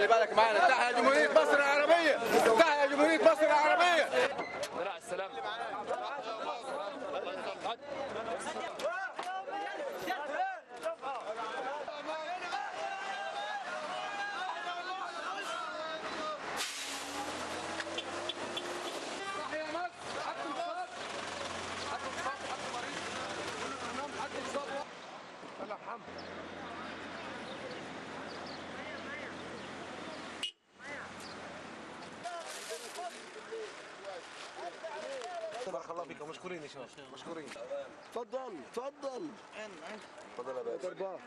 خلي بالك معنا تحيا جمهوريه مصر العربيه تحيا جمهوريه مصر العربيه درع السلام تحيا مصر حق الصاد حق الصاد حق المريض حق الصاد الله يرحمه بارك الله فيكم مشكورين يا شباب مشكورين تفضل تفضل تفضل يا باشا ضربات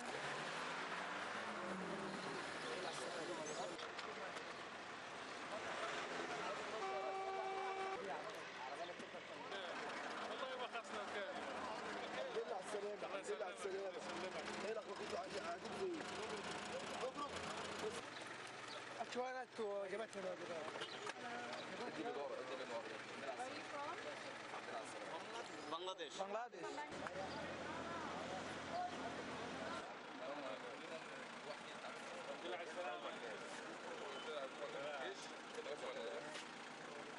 বাংলাদেশ বাংলাদেশ